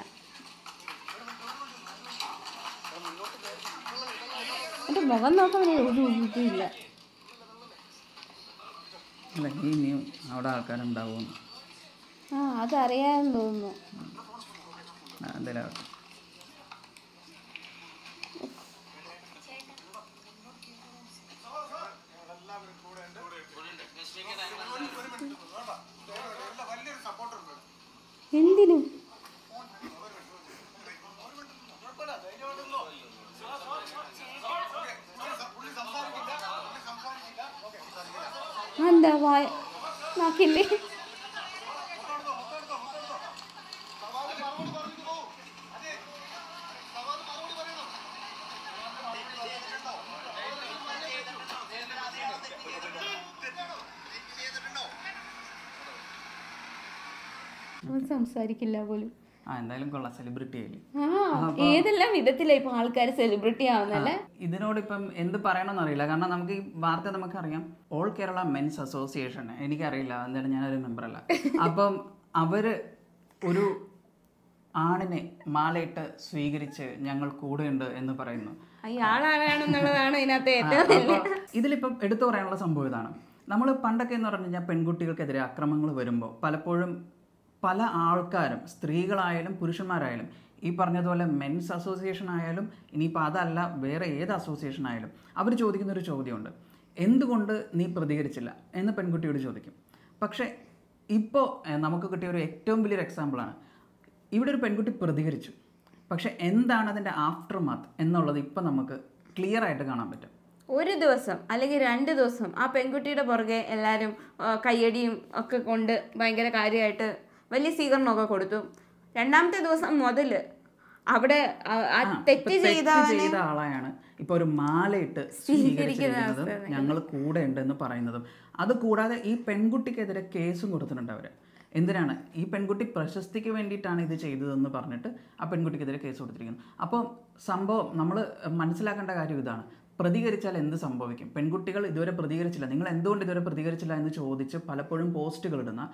എന്റെ മുഖം നോക്കാൻ ഒരു ഇതില്ല അല്ല ഈ ഇനിയും അവിടെ ആൾക്കാരുണ്ടാവും ആ അതറിയാമെന്ന് തോന്നുന്നു എന്തായാലും ആവട്ടെ. എന്തിനും എന്താ വായ നാക്കില്ലേ അവൻ സംസാരിക്കില്ല പോലും ആ എന്തായാലും കൊള്ളാം സെലിബ്രിറ്റി ആയില്ലേ ആ ഏതെല്ലാം വിധത്തിലാ ഇപ്പൊ ആൾക്കാർ സെലിബ്രിറ്റി ആവുന്നല്ലേ ഇതിനോട് ഇപ്പം എന്ത് പറയണമെന്ന് അറിയില്ല കാരണം നമുക്ക് ഈ വാർത്ത നമുക്കറിയാം ഓൾ കേരള മെൻസ് അസോസിയേഷൻ എനിക്കറിയില്ല എന്തായാലും ഞാനൊരു മെമ്പറല്ല അപ്പം അവര് ഒരു ആണിനെ മാലയിട്ട് സ്വീകരിച്ച് ഞങ്ങൾ കൂടെയുണ്ട് എന്ന് പറയുന്നു അയാളാരാണെന്നുള്ളതാണ് ഇതിനകത്ത് ആ, ഏറ്റവും അപ്പൊ ഇതിലിപ്പം എടുത്തു പറയാനുള്ള സംഭവം ഇതാണ് നമ്മൾ പണ്ടൊക്കെ എന്ന് പറഞ്ഞു കഴിഞ്ഞാൽ പെൺകുട്ടികൾക്കെതിരെ അക്രമങ്ങൾ വരുമ്പോൾ പലപ്പോഴും പല ആൾക്കാരും സ്ത്രീകളായാലും പുരുഷന്മാരായാലും ഈ പറഞ്ഞതുപോലെ മെൻസ് അസോസിയേഷൻ ആയാലും ഇനിയിപ്പോൾ അതല്ല വേറെ ഏത് അസോസിയേഷൻ ആയാലും അവർ ചോദിക്കുന്ന ഒരു ചോദ്യമുണ്ട് എന്തുകൊണ്ട് നീ പ്രതികരിച്ചില്ല എന്ന് പെൺകുട്ടിയോട് ചോദിക്കും പക്ഷേ ഇപ്പോൾ നമുക്ക് കിട്ടിയ ഒരു ഏറ്റവും വലിയൊരു എക്സാമ്പിളാണ് ഇവിടെ ഒരു പെൺകുട്ടി പ്രതികരിച്ചു പക്ഷെ എന്താണ് അതിൻ്റെ ആഫ്റ്റർ മാത്ത് എന്നുള്ളത് ഇപ്പം നമുക്ക് ക്ലിയർ ആയിട്ട് കാണാൻ പറ്റും ഒരു ദിവസം അല്ലെങ്കിൽ രണ്ട് ദിവസം ആ പെൺകുട്ടിയുടെ പുറകെ എല്ലാവരും ആ, കയ്യടിയും ഒക്കെ കൊണ്ട് ഭയങ്കര കാര്യമായിട്ട് വലിയ സ്വീകരണമൊക്കെ കൊടുത്തു രണ്ടാമത്തെ ദിവസം മുതൽ അവിടെ ആ- ആ ആ, തെറ്റ് ഇപ്പൊ ചെയ്ത ചെയ്ത ആളെയാണ് ഇപ്പൊ ഒരു മാലയിട്ട് സ്വീകരിച്ചിരിക്കുന്നതും ഞങ്ങൾ കൂടെ ഉണ്ടെന്ന് പറയുന്നതും അത് കൂടാതെ ഈ പെൺകുട്ടിക്കെതിരെ കേസും കൊടുത്തിട്ടുണ്ട് അവര് എന്തിനാണ് ഈ പെൺകുട്ടി പ്രശസ്തിക്ക് വേണ്ടിയിട്ടാണ് ഇത് ചെയ്തതെന്ന് പറഞ്ഞിട്ട് ആ പെൺകുട്ടിക്കെതിരെ കേസ് കൊടുത്തിരിക്കുന്നു അപ്പോൾ സംഭവം നമ്മൾ മനസ്സിലാക്കേണ്ട കാര്യം ഇതാണ് പ്രതികരിച്ചാൽ എന്ത് സംഭവിക്കും പെൺകുട്ടികൾ ഇതുവരെ പ്രതികരിച്ചില്ല നിങ്ങൾ എന്തുകൊണ്ട് ഇതുവരെ പ്രതികരിച്ചില്ല എന്ന് ചോദിച്ച് പലപ്പോഴും പോസ്റ്റുകൾ ഇടുന്ന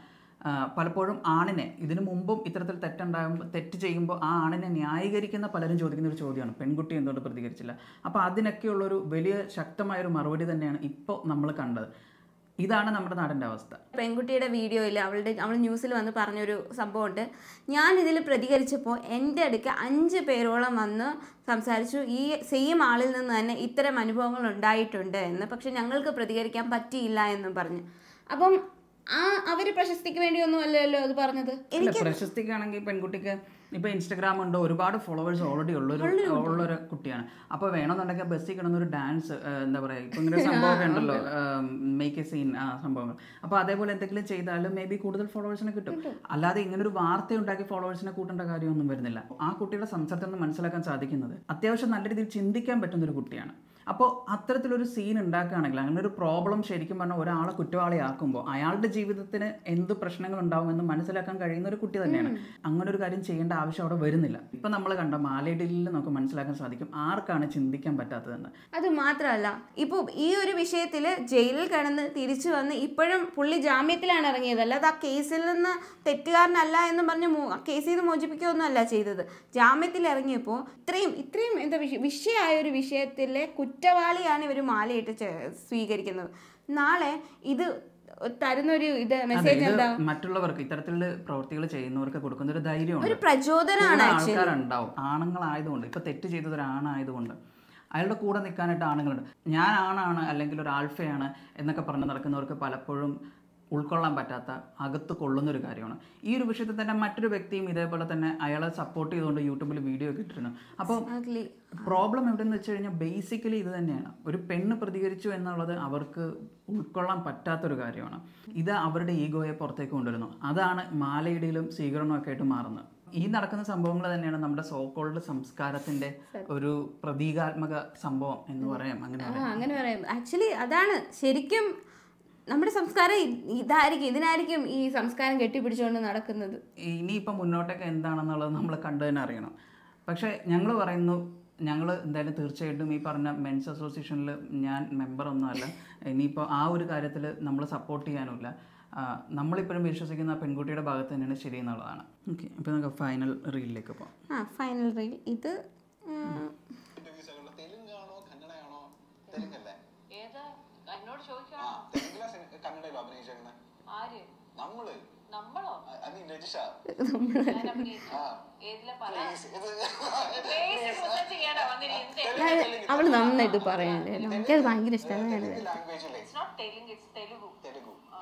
ആ, പലപ്പോഴും ആണിനെ ഇതിനു മുമ്പും ഇത്തരത്തിൽ തെറ്റുണ്ടാകുമ്പോൾ തെറ്റ് ചെയ്യുമ്പോൾ ആ ആണിനെ ന്യായീകരിക്കുന്ന പലരും ചോദിക്കുന്ന ഒരു ചോദ്യമാണ് പെൺകുട്ടി എന്തുകൊണ്ട് പ്രതികരിച്ചില്ല അപ്പോൾ അതിനൊക്കെയുള്ളൊരു വലിയ ശക്തമായൊരു മറുപടി തന്നെയാണ് ഇപ്പോൾ നമ്മൾ കണ്ടത് ഇതാണ് നമ്മുടെ നാടിൻ്റെ അവസ്ഥ പെൺകുട്ടിയുടെ വീഡിയോയിൽ അവളുടെ അവൾ ന്യൂസിൽ വന്ന് പറഞ്ഞൊരു സംഭവമുണ്ട് ഞാൻ ഇതിൽ പ്രതികരിച്ചപ്പോൾ എൻ്റെ അടുക്ക് അഞ്ച് പേരോളം വന്ന് സംസാരിച്ചു ഈ സെയിം ആളിൽ നിന്ന് തന്നെ ഇത്തരം അനുഭവങ്ങൾ ഉണ്ടായിട്ടുണ്ട് എന്ന് പക്ഷെ ഞങ്ങൾക്ക് പ്രതികരിക്കാൻ പറ്റിയില്ല എന്നും പറഞ്ഞു അപ്പം ആ അവർ പ്രശസ്തിക്ക് വേണ്ടിയൊന്നും അല്ലല്ലോ അത് പറഞ്ഞത് അല്ല പ്രശസ്തിക്കാണെങ്കിൽ പെൺകുട്ടിക്ക് ഇപ്പൊ ഇൻസ്റ്റഗ്രാം ഉണ്ട് ഒരുപാട് ഫോളോവേഴ്സ് ഓൾറെഡി ഉള്ളൊരു ഉള്ളൊരു കുട്ടിയാണ് അപ്പോൾ വേണമെന്നുണ്ടെങ്കിൽ ബസ്സിൽ കിടന്ന ഒരു ഡാൻസ് എന്താ പറയാ ഇപ്പൊ ഇങ്ങനെ ഒരു സംഭവമൊക്കെ ഉണ്ടല്ലോ മേക്ക് എ സീൻ ആ സംഭവങ്ങൾ അപ്പോൾ അതേപോലെ എന്തെങ്കിലും ചെയ്താലും മേ ബി കൂടുതൽ ഫോളോവേഴ്സിനെ കിട്ടും അല്ലാതെ ഇങ്ങനെ ഒരു വാർത്ത ഉണ്ടാക്കി ഫോളോവേഴ്സിനെ കൂട്ടേണ്ട കാര്യമൊന്നും വരുന്നില്ല ആ കുട്ടിയുടെ സംസാരത്തിൽ നിന്ന് മനസ്സിലാക്കാൻ സാധിക്കുന്നത് അത്യാവശ്യം നല്ല രീതിയിൽ ചിന്തിക്കാൻ പറ്റുന്ന ഒരു കുട്ടിയാണ് അപ്പോൾ അത്തരത്തിലൊരു സീൻ ഉണ്ടാക്കുകയാണെങ്കിൽ അങ്ങനെ ഒരു പ്രോബ്ലം ശരിക്കും പറഞ്ഞാൽ ഒരാളെ കുറ്റവാളിയാക്കുമ്പോൾ അയാളുടെ ജീവിതത്തിന് എന്ത് പ്രശ്നങ്ങൾ ഉണ്ടാവുമെന്ന് മനസ്സിലാക്കാൻ കഴിയുന്ന ഒരു കുട്ടി തന്നെയാണ് അങ്ങനെ ഒരു കാര്യം ചെയ്യേണ്ട ആവശ്യം അവിടെ വരുന്നില്ല ഇപ്പം നമ്മൾ കണ്ട മാലയിടലിൽ നമുക്ക് മനസ്സിലാക്കാൻ സാധിക്കും ആർക്കാണ് ചിന്തിക്കാൻ പറ്റാത്തതെന്ന് അത് മാത്രമല്ല ഇപ്പോൾ ഈ ഒരു വിഷയത്തിൽ ജയിലിൽ കിടന്ന് തിരിച്ചു വന്ന് ഇപ്പോഴും പുള്ളി ജാമ്യത്തിലാണ് ഇറങ്ങിയത് അല്ലാതെ ആ കേസിൽ നിന്ന് തെറ്റുകാരനല്ല എന്ന് പറഞ്ഞ് മോ- ആ കേസിൽ നിന്ന് മോചിപ്പിക്കുകയൊന്നും അല്ല ചെയ്തത് ജാമ്യത്തിൽ ഇറങ്ങിയപ്പോൾ ഇത്രയും ഇത്രയും എന്താ വിഷയ വിഷയമായ ഒരു വിഷയത്തിലെ കുറ്റവാളിയാണ് ഇവർ മാലയിട്ട് ചെ- സ്വീകരിക്കുന്നത് നാളെ ഇത് തരുന്നൊരു ഇത് അതെ മെസ്സേജ് ഇത് എന്താ മറ്റുള്ളവർക്ക് ഇത്തരത്തിലുള്ള പ്രവൃത്തികൾ ചെയ്യുന്നവർക്ക് കൊടുക്കുന്ന ഒരു ധൈര്യമുണ്ട് ഒരു പ്രചോദനമാണ് കൂടെ ആക്ച്വലി ആൾക്കാരുണ്ടാവും ആണുങ്ങളായതുകൊണ്ട് ഇപ്പൊ തെറ്റ് ചെയ്തത് ഒരു ആണായതുകൊണ്ട് അയാളുടെ കൂടെ നിൽക്കാനായിട്ട് ആണുങ്ങളുണ്ട് ഞാൻ ആണാണ് അല്ലെങ്കിൽ ഒരു ആൽഫയാണ് എന്നൊക്കെ പറഞ്ഞ് നടക്കുന്നവർക്ക് പലപ്പോഴും ഉൾക്കൊള്ളാൻ പറ്റാത്ത അകത്ത് കൊള്ളുന്ന ഒരു കാര്യമാണ് ഈ ഒരു വിഷയത്തിൽ തന്നെ മറ്റൊരു വ്യക്തിയും ഇതേപോലെ തന്നെ അയാളെ സപ്പോർട്ട് ചെയ്തുകൊണ്ട് യൂട്യൂബിൽ വീഡിയോ ഒക്കെ ഇട്ടിരുന്നു അപ്പോൾ പ്രോബ്ലം എവിടെയെന്ന് വെച്ച് കഴിഞ്ഞാൽ ബേസിക്കലി ഇത് തന്നെയാണ് ഒരു പെണ്ണ് പ്രതികരിച്ചു എന്നുള്ളത് അവർക്ക് ഉൾക്കൊള്ളാൻ പറ്റാത്തൊരു കാര്യമാണ് ഇത് അവരുടെ ഈഗോയെ പുറത്തേക്ക് കൊണ്ടുവരുന്നു അതാണ് മാലയിടയിലും സ്വീകരണവും ഒക്കെ ആയിട്ട് മാറുന്നത് ഈ നടക്കുന്ന സംഭവങ്ങൾ തന്നെയാണ് നമ്മുടെ സോക്കോൾഡ് സംസ്കാരത്തിന്റെ ഒരു പ്രതീകാത്മക സംഭവം എന്ന് പറയാം അങ്ങനെ ആ അങ്ങനെ പറയാം ആക്ച്വലി അതാണ് ശരിക്കും നമ്മുടെ സംസ്കാരം ഇ- ഇതായിരിക്കും ഇതിനായിരിക്കും ഈ സംസ്കാരം കെട്ടിപ്പിടിച്ചുകൊണ്ട് നടക്കുന്നത് ഇനിയിപ്പോൾ മുന്നോട്ടൊക്കെ എന്താണെന്നുള്ളത് നമ്മൾ കണ്ടു തന്നെ അറിയണം പക്ഷേ ഞങ്ങൾ പറയുന്നു ഞങ്ങൾ എന്തായാലും തീർച്ചയായിട്ടും ഈ പറഞ്ഞ മെൻസ് അസോസിയേഷനിൽ ഞാൻ മെമ്പറൊന്നും അല്ല ഇനിയിപ്പോൾ ആ ഒരു കാര്യത്തിൽ നമ്മൾ സപ്പോർട്ട് ചെയ്യാനുമില്ല ആ, നമ്മളിപ്പോഴും വിശ്വസിക്കുന്ന ആ പെൺകുട്ടിയുടെ ഭാഗത്ത് തന്നെയാണ് ശരി എന്നുള്ളതാണ് ഓക്കെ അപ്പോൾ നമുക്ക് ഫൈനൽ റീലിലേക്ക് പോകാം ആ ഫൈനൽ റീൽ ഇത് ഉം, ഇന്റർവ്യൂസ് ആണല്ലോ തെലുങ്കാണോ കന്നഡയാണോ തെലുങ്കല്ലേ ഏതാ എന്നോട് ആ ചോദിക്കണം തെലുങ്കിലാ സിനി- കന്നഡയിലോ അഭിനയിച്ചേക്കുന്നത് ആര് നമ്മള് നമ്മളോ ഐ മീൻ രജിഷ ഞാൻ അഭിനയിച്ചു ആ ഏതിലെ പറ please, ഇത് Basic മുതൽ ചെയ്യണ്ട വന്നിരിക്കുന്നത് അത് അവള് നന്നായിട്ട് പറയുന്നുണ്ട് നമുക്കത് ഭയങ്കര ഇഷ്ടമാണ് തെലുങ്ക് ലാംഗ്വേജ് അല്ലേ it's not Telugu it's Telugu Telugu ആ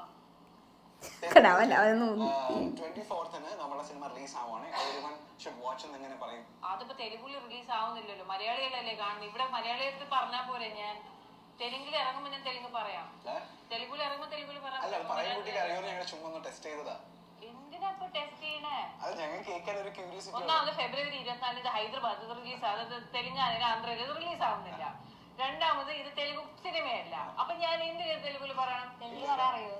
അവൻ അതൊന്നും ട്വന്റി ഫോർത്തിന് നമ്മളെ സിനിമ റിലീസ് ആവുകയാണ് എവരി വൺ ഷുഡ് വാച്ച് എന്ന് എങ്ങനെ പറയും അതിപ്പോ തെലുഗുല് റിലീസ് ആവുന്നില്ലല്ലോ മലയാളികളല്ലേ കാണുന്നത് ഇവിടെ മലയാളികൾക്ക് പറഞ്ഞാൽ പോലെ ഞാൻ തെലുങ്കിൽ ഇറങ്ങുമ്പോ ഞാൻ തെലുങ്ക് പറയാം ഏ? തെലുഗുൽ ഇറങ്ങുമ്പോ തെലുഗുൽ അല്ല അത് പറയാൻ കുട്ടിക്ക് പറയാം അറിയുമെന്ന് ഞങ്ങൾ ചുമ്മാ ഒന്ന് ടെസ്റ്റ് ചെയ്തതാ എന്തിനാ ഇപ്പൊ ടെസ്റ്റ് ചെയ്യണേ അത് ഞങ്ങൾ കേൾക്കാൻ ഒരു ക്യൂരിയോസിറ്റി ഒന്നാമത് ഫെബ്രുവരി ഇരുപത്തിനാലിന് ഇത് ഹൈദരാബാദ് റിലീസ് ആകുന്നത് തെലുങ്കാനയിൽ ആന്ധ്രയിൽ ഇത് റിലീസ് ആവുന്നില്ല രണ്ടാമത് ഇത് തെലുഗു സിനിമയല്ല അപ്പൊ ഞാൻ എന്തിനാ തെലുഗുല് പറയണം തെലുങ്ക് പറയാറിയോ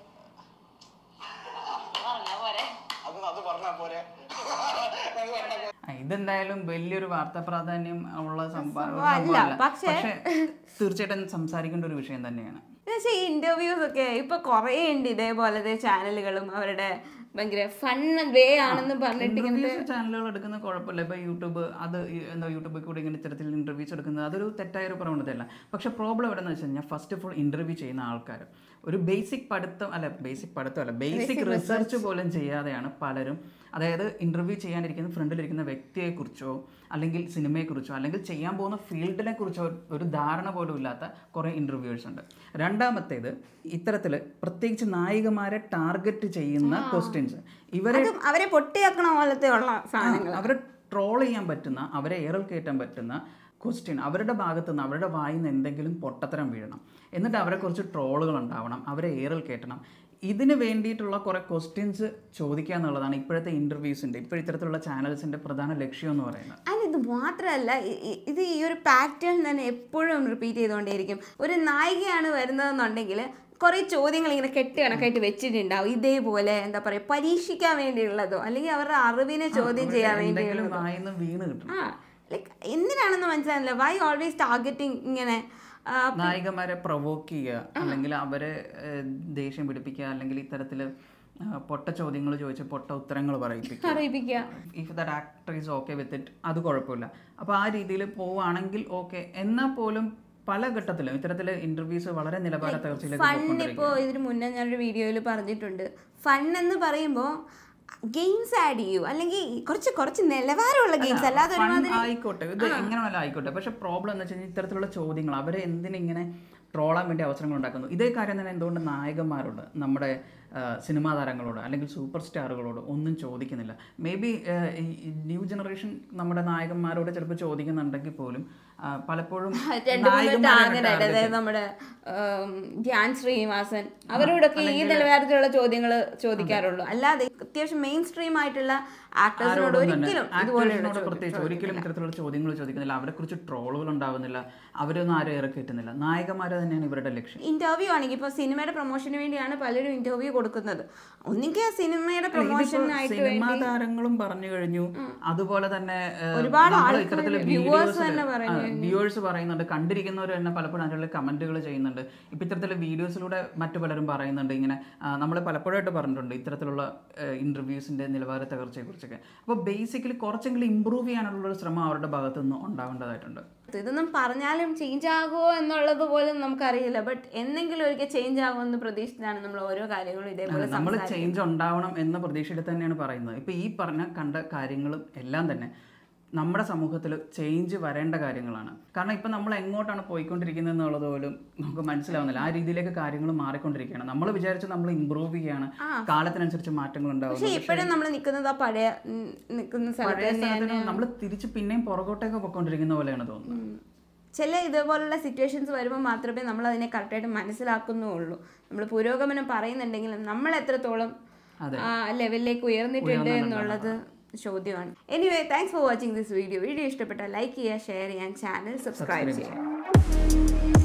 പറഞ്ഞ പോരെ അത് അത് പറഞ്ഞാ പോരെ അത് പറഞ്ഞാ പോരെ ആ, ഇതെന്തായാലും വലിയൊരു വാർത്താ പ്രാധാന്യം ഉള്ള സംഭവം ഒരു സംഭവം അല്ല, സംഭവമല്ല. പക്ഷേ- പക്ഷേ തീർച്ചയായിട്ടും സംസാരിക്കേണ്ട ഒരു വിഷയം തന്നെയാണ് പക്ഷേ ഈ ഇന്റർവ്യൂസ് ഒക്കെ ഇപ്പൊ കുറേ ഉണ്ട് ഇതേപോലത്തെ ചാനലുകളും അവരുടെ ഭയങ്കര ഫൺ വേ ആണെന്ന് പറഞ്ഞിട്ട് ഇങ്ങനത്തെ ഇന്റർവ്യൂസ് ചാനലുകൾ എടുക്കുന്ന കുഴപ്പമില്ല ഇപ്പൊ യൂട്യൂബ് അത് ഈ എന്താ യൂട്യൂബിൽ കൂടി ഇങ്ങനെ ഇത്തരത്തിൽ ഇന്റർവ്യൂസ് എടുക്കുന്നത് അതൊരു തെറ്റായ ഒരു പ്രവണതയല്ല പക്ഷെ പ്രോബ്ലം എവിടെയെന്ന് വെച്ച് കഴിഞ്ഞാൽ ഫസ്റ്റ് ഓഫ് ഓൾ ഇന്റർവ്യൂ ചെയ്യുന്ന ആൾക്കാർ ഒരു ബേസിക് പഠിത്തം അല്ല ബേസിക് പഠിത്തം അല്ല ബേസിക് റിസർച്ച് പോലും ചെയ്യാതെയാണ് പലരും അതായത് ഇന്റർവ്യൂ ചെയ്യാനിരിക്കുന്ന ഫ്രണ്ടിലിരിക്കുന്ന വ്യക്തിയെക്കുറിച്ചോ അല്ലെങ്കിൽ സിനിമയെക്കുറിച്ചോ അല്ലെങ്കിൽ ചെയ്യാൻ പോകുന്ന ഫീൽഡിനെ കുറിച്ചോ ഒരു ധാരണ പോലും ഇല്ലാത്ത കുറേ ഇന്റർവ്യൂവേഴ്സ് ഉണ്ട് രണ്ടാമത്തേത് ഇത്തരത്തിൽ പ്രത്യേകിച്ച് നായികമാരെ ടാർഗറ്റ് ചെയ്യുന്ന ക്വസ്റ്റ്യൻസ് ഇവരെ അതും അവരെ പൊട്ടിയാക്കണ പോലത്തെ ഉള്ള സാധനങ്ങൾ അവരെ ട്രോൾ ചെയ്യാൻ പറ്റുന്ന അവരെ ഏറൽ കയറ്റാൻ പറ്റുന്ന ക്വസ്റ്റ്യൻ അവരുടെ ഭാഗത്ത് നിന്ന് അവരുടെ വായിൽ നിന്ന് എന്തെങ്കിലും പൊട്ടത്തരം വീഴണം എന്നിട്ട് അവരെക്കുറിച്ച് ട്രോളുകൾ ഉണ്ടാവണം അവരെ ഏറൽ കയറ്റണം ഇതിന് വേണ്ടിയിട്ടുള്ള കുറേ ക്വസ്റ്റ്യൻസ് ചോദിക്കുക എന്നുള്ളതാണ് ഇപ്പോഴത്തെ ഇൻ്റർവ്യൂസിൻ്റെ ഇപ്പോൾ ഇത്തരത്തിലുള്ള ചാനൽസിൻ്റെ പ്രധാന ലക്ഷ്യം എന്ന് പറയുന്നത് അല്ല ഇത് മാത്രമല്ല ഇ- ഇ- ഇത് ഈ ഒരു പാറ്റേൺ തന്നെ എപ്പോഴും റിപ്പീറ്റ് ചെയ്തുകൊണ്ടേയിരിക്കും ഒരു നായികയാണ് വരുന്നതെന്നുണ്ടെങ്കിൽ കുറേ ചോദ്യങ്ങൾ ഇങ്ങനെ കെട്ട് കണക്കായിട്ട് വെച്ചിട്ടുണ്ടാവും ഇതേപോലെ എന്താ പറയുക പരീക്ഷിക്കാൻ വേണ്ടിയുള്ളതോ അല്ലെങ്കിൽ അവരുടെ അറിവിനെ ചോദ്യം ചെയ്യാൻ എന്തെങ്കിലും വേണ്ടിയുള്ളതോ വായിന്ന് വീണ് കിട്ടണം ആ ലൈക്ക് എന്തിനാണെന്ന് മനസ്സിലായില്ല വൈ ഓൾവേസ് ടാർഗറ്റിംഗ് ഇങ്ങനെ ആ, നായികമാരെ പ്രൊവോക്ക് ചെയ്യുക അല്ലെങ്കിൽ അവരെ ഏഹ്, ദേഷ്യം പിടിപ്പിക്കുക അല്ലെങ്കിൽ ഇത്തരത്തിൽ ആ, പൊട്ട ചോദ്യങ്ങൾ ചോദിച്ച് പൊട്ട ഉത്തരങ്ങൾ പറയിപ്പിക്കും അറിയിപ്പിക്കുക if that actor is okay with it അത് കുഴപ്പമില്ല അപ്പോൾ ആ രീതിയിൽ പോവുകയാണെങ്കിൽ ഓക്കെ എന്നാൽ പോലും പല ഘട്ടത്തിലും ഇത്തരത്തിൽ ഇന്റർവ്യൂസ് വളരെ നിലവാര തകർച്ചയിലേക്ക് ഫൺ പോയിക്കൊണ്ടിരിക്കുകയാണ്. ഇപ്പോൾ ഇതിന് മുന്നേ ഞാനൊരു വീഡിയോയിൽ പറഞ്ഞിട്ടുണ്ട് ഫൺ എന്ന് പറയുമ്പോൾ ഗെയിംസ് ആഡ് ചെയ്യൂ അല്ലെങ്കിൽ കുറച്ച് കുറച്ച് നിലവാരമുള്ള ഗെയിംസ് അല്ലാതെ Fun ഒരുമാതിരി ആയിക്കോട്ടെ ഇത് എങ്ങനെ വേണം ആയിക്കോട്ടെ പക്ഷെ പ്രോബ്ലം എന്ന് വെച്ച് കഴിഞ്ഞാൽ ഇത്തരത്തിലുള്ള ചോദ്യങ്ങൾ അവരെ എന്തിനിങ്ങനെ ട്രോളാൻ വേണ്ടി അവസരങ്ങൾ ഉണ്ടാക്കുന്നു ഇതേ കാര്യം തന്നെ എന്തുകൊണ്ട് നായകന്മാരോട് നമ്മുടെ ആ, സിനിമാ താരങ്ങളോട് അല്ലെങ്കിൽ സൂപ്പർ സ്റ്റാറുകളോട് ഒന്നും ചോദിക്കുന്നില്ല മേ ബി ന്യൂ ജനറേഷൻ നമ്മുടെ നായകന്മാരോട് ചിലപ്പോൾ ചോദിക്കുന്നുണ്ടെങ്കിൽ പോലും ആ, പലപ്പോഴും രണ്ട് മൂന്ന് നായകന്മാരാണ് ടാങ്ങനായിട്ട് target അതായത് നമ്മുടെ ഉം, ധ്യാൻ ശ്രീനിവാസൻ അവരോടൊക്കെ ഈ നിലവാരത്തിലുള്ള ചോദ്യങ്ങൾ ചോദിക്കാറുള്ളൂ അല്ലാതെ അത്യാവശ്യം മെയിൻ സ്ട്രീം ആയിട്ടുള്ള ആക്ടേഴ്സിനോട് ആരോടും തന്നെ ഒരിക്കലും ഇതുപോലെയുള്ള ആക്ടേഴ്സിനോട് ചോദ്യം പ്രത്യേകിച്ച് ഒരിക്കലും ഇത്തരത്തിലുള്ള ചോദ്യങ്ങൾ ചോദിക്കുന്നില്ല അവരെ കുറിച്ച് ട്രോളുകൾ ഉണ്ടാവുന്നില്ല അവരൊന്നും ആരും ഇറക്കി കിട്ടുന്നില്ല നായകന്മാരെ തന്നെയാണ് ഇവരുടെ ലക്ഷ്യം ഇന്റർവ്യൂ ആണെങ്കിൽ ഇപ്പോൾ സിനിമയുടെ പ്രൊമോഷന് വേണ്ടിയാണ് പലരും ഇന്റർവ്യൂ കൊടുക്കുന്നത് ഒന്നിങ്കിൽ ആ സിനിമയുടെ പ്രൊമോഷനായിട്ട് സിനിമാ വേണ്ടി താരങ്ങളും പറഞ്ഞു കഴിഞ്ഞു അതുപോലെ തന്നെ ഏഹ്, ഒരുപാട് നമ്മള് ആൾക്കാര് ഇത്തരത്തില് viewers videos ല്, തന്നെ പറഞ്ഞു ആ, വ്യൂവേഴ്സ് പറയുന്നുണ്ട് കണ്ടിരിക്കുന്നവർ തന്നെ പലപ്പോഴും അതിനുള്ള കമന്റുകൾ ചെയ്യുന്നുണ്ട് ഇപ്പൊ ഇത്തരത്തിലുള്ള വീഡിയോസിലൂടെ മറ്റു പലരും പറയുന്നുണ്ട് ഇങ്ങനെ നമ്മൾ പലപ്പോഴായിട്ട് പറഞ്ഞിട്ടുണ്ട് ഇത്തരത്തിലുള്ള ഇന്റർവ്യൂസിന്റെ നിലവാര തകർച്ചയെ കുറിച്ചൊക്കെ അപ്പോൾ ബേസിക്കലി കുറച്ചെങ്കിലും ഇമ്പ്രൂവ് ചെയ്യാനുള്ള ഒരു ശ്രമം അവരുടെ ഭാഗത്തു നിന്ന് ഉണ്ടാവേണ്ടതായിട്ടുണ്ട് ഇതൊന്നും പറഞ്ഞാലും ചേഞ്ച് ആകുമോ എന്നുള്ളത് പോലും നമുക്കറിയില്ല ബട്ട് എന്തെങ്കിലും ഒരിക്കൽ ചേഞ്ച് ആകുമെന്ന് പ്രതീക്ഷിച്ചാണ് നമ്മൾ ഓരോ കാര്യങ്ങളും ഇതേപോലെ നമ്മൾ സംസാരിക്കുന്നത്. ചേഞ്ച് ഉണ്ടാവണം എന്ന പ്രതീക്ഷയിൽ തന്നെയാണ് പറയുന്നത് ഇപ്പൊ ഈ പറഞ്ഞ കണ്ട കാര്യങ്ങളും എല്ലാം തന്നെ നമ്മുടെ സമൂഹത്തിൽ ചേഞ്ച് വരേണ്ട കാര്യങ്ങളാണ് കാരണം ഇപ്പം നമ്മൾ എങ്ങോട്ടാണ് പോയിക്കൊണ്ടിരിക്കുന്നത് എന്നുള്ളത് പോലും നമുക്ക് മനസ്സിലാവുന്നില്ല ആ രീതിയിലേക്ക് കാര്യങ്ങൾ മാറിക്കൊണ്ടിരിക്കുകയാണ് നമ്മൾ വിചാരിച്ച് നമ്മൾ ഇമ്പ്രൂവ് ചെയ്യാണ് കാലത്തിനനുസരിച്ച് മാറ്റങ്ങൾ പക്ഷെ ഉണ്ടാവുന്നു ഇപ്പോഴും നമ്മൾ നിൽക്കുന്നത് ആ പഴയ ഉം, നിൽക്കുന്ന സ്ഥലത്ത് പഴയ തന്നെയാണ് സ്ഥലത്തിന് നമ്മൾ തിരിച്ച് പിന്നെയും പുറകോട്ടേക്ക് പോയിക്കൊണ്ടിരിക്കുന്ന പോലെയാണ് തോന്നുന്നത് ചില ഇതുപോലുള്ള സിറ്റുവേഷൻസ് വരുമ്പോൾ മാത്രമേ നമ്മൾ അതിനെ കറക്റ്റായിട്ട് മനസ്സിലാക്കുന്നുള്ളൂ നമ്മൾ പുരോഗമനം പറയുന്നുണ്ടെങ്കിലും നമ്മൾ എത്രത്തോളം അതെ. ആ ലെവലിലേക്ക് ഉയർന്നിട്ടുണ്ട് എന്നുള്ളത് ചോദ്യമാണ് anyway thanks for watching this video video ഇഷ്ടപ്പെട്ടാൽ ലൈക്ക് ചെയ്യുക ഷെയർ ചെയ്യാൻ ചാനൽ സബ്സ്ക്രൈബ് ചെയ്യുക